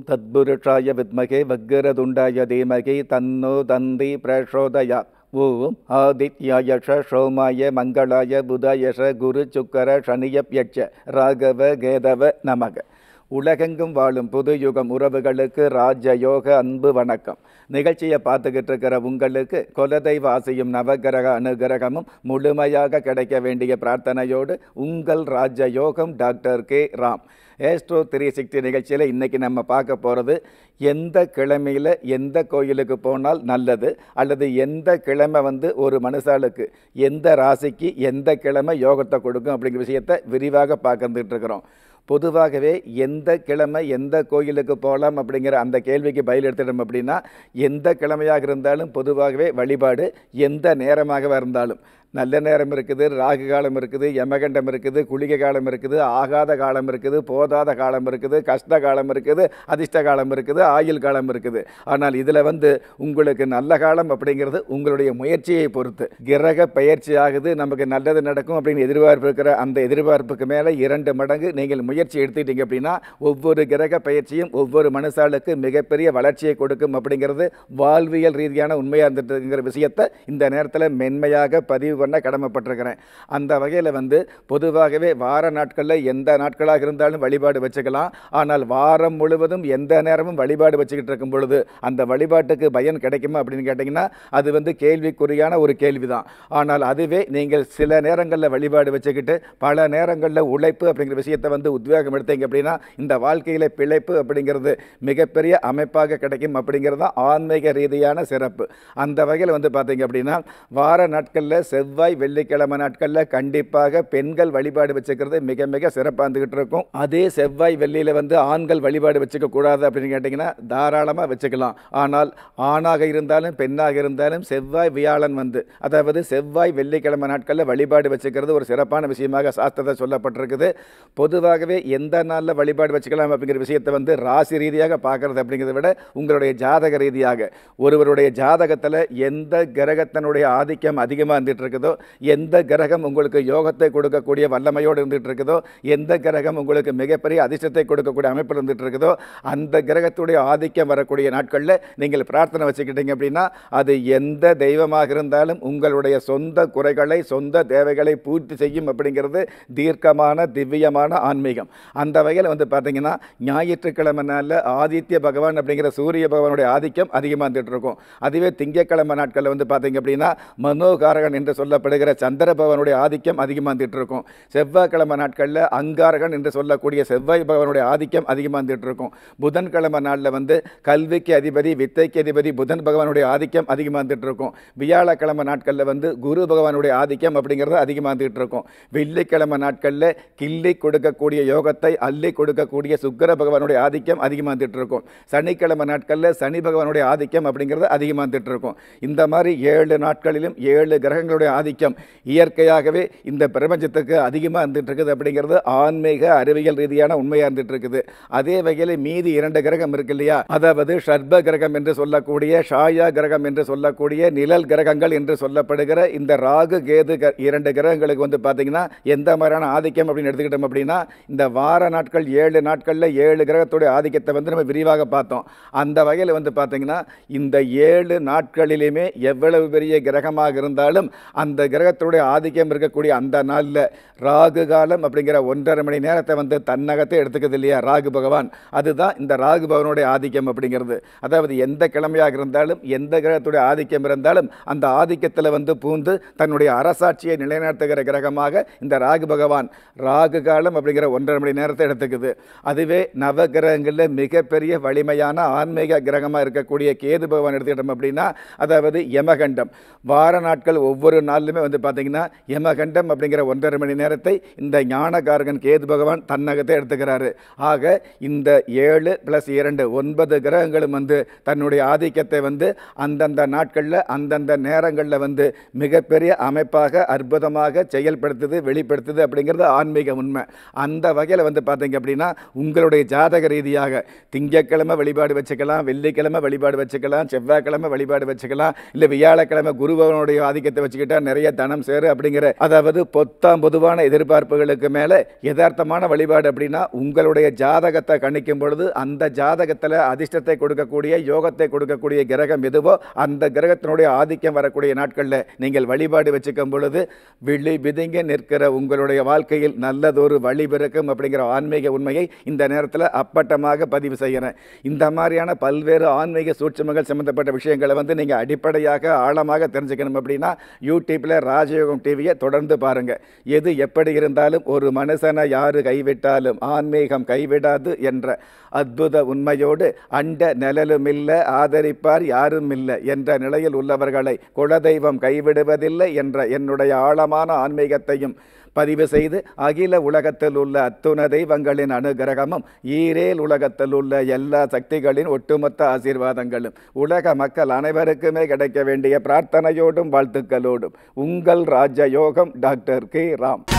தத்புருஷாய வித்மகே வக்கரதுண்டாய தீமகி தன்னோ தந்தி பிரசோதயா ஓம் ஆதித்யாயஷ சோமாய மங்களாய புதாயஷ குரு சுக்கர சனியப்யட்ச ராகவ கேதவ நமக உலகெங்கும் வாழும் புது யுகம் உறவுகளுக்கு ராஜயோக அன்பு வணக்கம் நிகழ்ச்சியை பார்த்துக்கிட்டு இருக்கிற உங்களுக்கு குலதெய்வ ஆசையும் நவகிரக அனுகிரகமும் முழுமையாக கிடைக்க வேண்டிய பிரார்த்தனையோடு உங்கள் Rajayogam doctor K Ram astro three sixty நிகழ்ச்சியில் இன்றைக்கி நம்ம பார்க்க போகிறது எந்த கிழமையில் எந்த கோயிலுக்கு போனால் நல்லது அல்லது எந்த கிழமை வந்து ஒரு மனுஷாளுக்கு எந்த ராசிக்கு எந்த கிழமை யோகத்தை கொடுக்கும் அப்படிங்கிற விஷயத்தை விரிவாக பார்க்கறதுட்டு இருக்கிறோம் பொதுவாகவே எந்த கிழமை எந்த கோயிலுக்கு போகலாம் அப்படிங்கிற அந்த கேள்விக்கு பதில் எடுத்துட்டோம் அப்படின்னா எந்த கிழமையாக இருந்தாலும் பொதுவாகவே வழிபாடு எந்த நேரமாக இருந்தாலும் நல்ல நேரம் இருக்குது ராகு காலம் இருக்குது யமகண்டம் இருக்குது குளிகை காலம் இருக்குது ஆகாத காலம் இருக்குது போதாத காலம் இருக்குது கஷ்ட காலம் இருக்குது அதிர்ஷ்ட காலம் இருக்குது ஆயுள் காலம் இருக்குது ஆனால் இதில் வந்து உங்களுக்கு நல்ல காலம் அப்படிங்கிறது உங்களுடைய முயற்சியை பொறுத்து கிரக பயிற்சி ஆகுது நமக்கு நல்லது நடக்கும் அப்படின்னு எதிர்பார்ப்பு இருக்கிற அந்த எதிர்பார்ப்புக்கு மேலே இரண்டு மடங்கு நீங்கள் முயற்சி எடுத்துட்டீங்க அப்படின்னா ஒவ்வொரு கிரக பயிற்சியும் ஒவ்வொரு மனுஷாளுக்கு மிகப்பெரிய வளர்ச்சியை கொடுக்கும் அப்படிங்கிறது வாழ்வியல் ரீதியான உண்மையாக இருந்துட்டுங்கிற விஷயத்தை இந்த நேரத்தில் மென்மையாக பதிவு பண்ண கடமைப்பட்டிருக்கிறேன் அந்த வகையில் வந்து பொதுவாகவே வார நாட்களில் எந்த நாட்களாக இருந்தாலும் வழிபாடு வச்சுக்கலாம் ஆனால் வாரம் முழுவதும் எந்த நேரமும் வழிபாடு வச்சுக்கிட்டு இருக்கும் பொழுது அந்த வழிபாட்டுக்கு பயன் கிடைக்குமா அப்படின்னு கேட்டிங்கன்னா அது வந்து கேள்விக்குறியான ஒரு கேள்வி தான் ஆனால் அதுவே நீங்கள் சில நேரங்களில் வழிபாடு வச்சுக்கிட்டு பல நேரங்களில் உழைப்பு அப்படிங்கிற விஷயத்தை வந்து உத்வேகம் எடுத்தீங்க அப்படின்னா இந்த வாழ்க்கையில் பிழைப்பு அப்படிங்கிறது மிகப்பெரிய அமைப்பாக கிடைக்கும் அப்படிங்கிறது தான் ஆன்மீக ரீதியான சிறப்பு அந்த வகையில் வந்து பார்த்தீங்க அப்படின்னா வார நாட்களில் செவ்வாய் வெள்ளிக்கிழமை நாட்களில் கண்டிப்பாக பெண்கள் வழிபாடு வச்சுக்கிறது மிக மிக சிறப்பாக இருந்துகிட்டு இருக்கும் அதே செவ்வாய் வெள்ளியில் வந்து ஆண்கள் வழிபாடு வச்சுக்க கூடாது அப்படின்னு கேட்டிங்கன்னா தாராளமாக வச்சுக்கலாம் ஆனால் ஆணாக இருந்தாலும் பெண்ணாக இருந்தாலும் செவ்வாய் வியாழன் வந்து அதாவது செவ்வாய் வெள்ளிக்கிழமை நாட்களில் வழிபாடு வச்சுக்கிறது ஒரு சிறப்பான விஷயமாக சாஸ்திரத்தை சொல்லப்பட்டிருக்குது பொதுவாகவே எந்த நாளில் வழிபாடு வச்சுக்கலாம் அப்படிங்கிற விஷயத்தை வந்து ராசி ரீதியாக பார்க்கறது அப்படிங்கிறத விட உங்களுடைய ஜாதக ரீதியாக ஒருவருடைய ஜாதகத்தில் எந்த கிரகத்தினுடைய ஆதிக்கம் அதிகமாக இருந்துட்டு இருக்குதோ எந்த கிரகம் உங்களுக்கு யோகத்தை கொடுக்கக்கூடிய வல்லமையோடு இருந்துட்டு இருக்குதோ எந்த கிரகம் உங்களுக்கு மிகப்பெரிய அதிர்ஷ்டத்தை கொடுக்கக்கூடிய அமைப்பில் இருந்துட்டு இருக்குதோ அந்த கிரகத்துடைய ஆதிக்கம் வரக்கூடிய நாட்களில் நீங்கள் பிரார்த்தனை வச்சுக்கிட்டீங்க அப்படின்னா அது எந்த தெய்வமாக இருந்தாலும் உங்களுடைய சொந்த குறைகளை சொந்த தேவைகளை பூர்த்தி செய்யும் அப்படிங்கிறது தீர்க்கமான திவ்யமான ஆன்மீகம் அந்த வகையில் வந்து பார்த்தீங்கன்னா ஞாயிற்றுக்கிழமை நாளில் ஆதித்ய பகவான் அப்படிங்கிற சூரிய பகவானுடைய ஆதிக்கம் அதிகமாக இருந்துட்டு இருக்கும் அதுவே திங்கக்கிழமை நாட்களில் வந்து பார்த்தீங்க அப்படின்னா மனோகாரகன் என்று சொல்லப்படுகிற சந்திர பகவானுடைய ஆதிக்கம் அதிகமாக இருந்துட்டு இருக்கும் செவ்வாய்க்கிழமை நாட்களில் அங்காரகன் என்று சொல்லக்கூடிய செவ்வாய் பகவானுடைய ஆதிக்கம் அதிகமாக இருந்துட்டு இருக்கும் புதன்கிழமை நாளில் வந்து கல்விக்கு அதிபதி வித்தைக்கு அதிபதி புதன் பகவானுடைய ஆதிக்கம் அதிகமாக இருந்துட்டு இருக்கும் வியாழக்கிழமை நாட்களில் வந்து குரு பகவானுடைய ஆதிக்கம் அப்படிங்கிறது அதிகமாக இருந்துட்டு இருக்கும் வெள்ளிக்கிழமை நாட்களில் கிள்ளி கொடுக்கக்கூடிய யோகத்தை அள்ளி கொடுக்கக்கூடிய சுக்கர பகவானுடைய ஆதிக்கம் அதிகமாக இருந்துட்டு இருக்கும் சனிக்கிழமை நாட்களில் சனி பகவானுடைய ஆதிக்கம் அப்படிங்கிறது அதிகமாக இருந்துட்டு இருக்கும் இந்த மாதிரி ஏழு நாட்களிலும் ஏழு கிரகங்களுடைய ஆதிக்கம் இயற்கையாகவே இந்த பிரபஞ்சத்துக்கு அதிகமாக இருந்துட்டு இருக்குது அப்படிங்கிறது ஆன்மீக அறிவியல் ரீதியான உண்மையாக இருந்துட்டு இருக்குது அதே வகையில் மீதி இரண்டு கிரகம் இருக்கு இல்லையா அதாவது ஷர்ப கிரகம் என்று சொல்லக்கூடிய ஷாயா கிரகம் என்று சொல்லக்கூடிய நிழல் கிரகங்கள் என்று சொல்லப்படுகிற இந்த ராகு கேது க- இரண்டு கிரகங்களுக்கு வந்து பார்த்தீங்கன்னா எந்த மாதிரியான ஆதிக்கம் அப்படின்னு எடுத்துக்கிட்டோம் அப்படின்னா இந்த வார நாட்கள் ஏழு நாட்களில் ஏழு கிரகத்துடைய ஆதிக்கத்தை வந்து நம்ம விரிவாக பார்த்தோம் அந்த வகையில் வந்து பார்த்தீங்கன்னா இந்த ஏழு நாட்களிலுமே எவ்வளவு பெரிய கிரகமாக இருந்தாலும் அந்த கிரகத்துடைய ஆதிக்கம் இருக்கக்கூடிய அந்த நாளில் ராகு காலம் அப்படிங்கிற ஒன்றரை மணி நேரத்தை வந்து தன்னகத்தை எடுத்துக்குது இல்லையா ராகு பகவான் அதுதான் இந்த ராகு பகவானுடைய ஆதிக்கம் அப்படிங்கிறது அதாவது எந்த கிழமையாக இருந்தாலும் எந்த கிரகத்துடைய ஆதிக்கம் இருந்தாலும் அந்த ஆதிக்கத்தில் வந்து பூந்து தன்னுடைய அரசாட்சியை நிலைநாட்டுகிற கிரகமாக இந்த ராகு பகவான் ராகு காலம் அப்படிங்கிற ஒன்றரை மணி நேரத்தை எடுத்துக்குது அதுவே நவ கிரகங்களில் மிகப்பெரிய வலிமையான ஆன்மீக கிரகமாக இருக்கக்கூடிய கேது பகவான் எடுத்துக்கிட்டோம் அப்படின்னா அதாவது யமகண்டம் வார நாட்கள் ஒவ்வொரு நாளிலுமே வந்து பார்த்தீங்கன்னா யமகண்டம் அப்படிங்கிற ஒன்றரை மணி நேரத்தை இந்த ஞானகாரகன் கேது பகவான் தன்னகத்தை எடுத்துக்கிறாரு ஆக இந்த ஏழு ப்ளஸ் இரண்டு ஒன்பது கிரகங்களும் வந்து தன்னுடைய ஆதிக்கத்தை வந்து அந்தந்த நாட்களில் அந்தந்த நேரங்களில் வந்து மிகப்பெரிய அமைப்பாக அற்புதமாக செயல்படுத்துது வெளிப்படுத்துது அப்படிங்கிறது ஆன்மீக உண்மை அந்த வகையில் வந்து பார்த்தீங்க அப்படின்னா உங்களுடைய ஜாதக ரீதியாக திங்கட்கிழமை வழிபாடு வச்சுக்கலாம் வெள்ளிக்கிழமை வழிபாடு வச்சுக்கலாம் செவ்வாய்க்கிழமை வழிபாடு வச்சுக்கலாம் இல்லை வியாழக்கிழமை குருபவனுடைய ஆதிக்கத்தை வச்சுக்கிட்டா நிறைய தனம் சேரு அப்படிங்கிற அதாவது பொத்தாம் பொதுவான எதிர்பார்ப்புகளுக்கு மேலே யதார்த்தமான வழிபாடு அப்படின்னா உங்களுடைய ஜாதகத்தை கணிக்கும் பொழுது அந்த ஜாதகத்தில் அதிர்ஷ்டத்தை கொடுக்கக்கூடிய யோகத்தை கொடுக்கக்கூடிய கிரகம் எதுவோ அந்த கிரகத்தினுடைய ஆதிக்கம் வரக்கூடிய நாட்களில் நீங்கள் வழிபாடு வச்சுக்கும் பொழுது விழி பிதுங்கி நிற்கிற உங்களுடைய வாழ்க்கையில் நல்லதொரு வழி பிறக்கும் அப்படிங்கிற ஆன்மீக உண்மையை இந்த நேரத்தில் அப்பட்டமாக பதிவு செய்கிறேன் இந்த மாதிரியான பல்வேறு ஆன்மீக சூட்சமங்கள் சம்பந்தப்பட்ட விஷயங்களை வந்து நீங்கள் அடிப்படையாக ஆழமாக தெரிஞ்சுக்கணும் அப்படின்னா யூடியூப்பில் ராஜயோகம் டிவியை தொடர்ந்து பாருங்கள் எது எப்படி இருந்தாலும் ஒரு மனுஷனை யாரு கைவிட்டாலும் ஆன்மீகம் கைவிடாது என்ற அற்புத உண்மையோடு அண்ட நிழலும் இல்லை ஆதரிப்பார் யாரும் இல்லை என்ற நிலையில் உள்ளவர்களை குலதெய்வம் கைவிடுவதில்லை என்ற என்னுடைய ஆழமான ஆன்மீகத்தையும் பதிவு செய்து அகில உலகத்தில் உள்ள அத்துண தெய்வங்களின் அனுகிரகமும் ஈரேல் உலகத்தில் உள்ள எல்லா சக்திகளின் ஒட்டுமொத்த ஆசீர்வாதங்களும் உலக மக்கள் அனைவருக்குமே கிடைக்க வேண்டிய பிரார்த்தனையோடும் வாழ்த்துக்களோடும் உங்கள் ராஜயோகம் டாக்டர் கே ராம்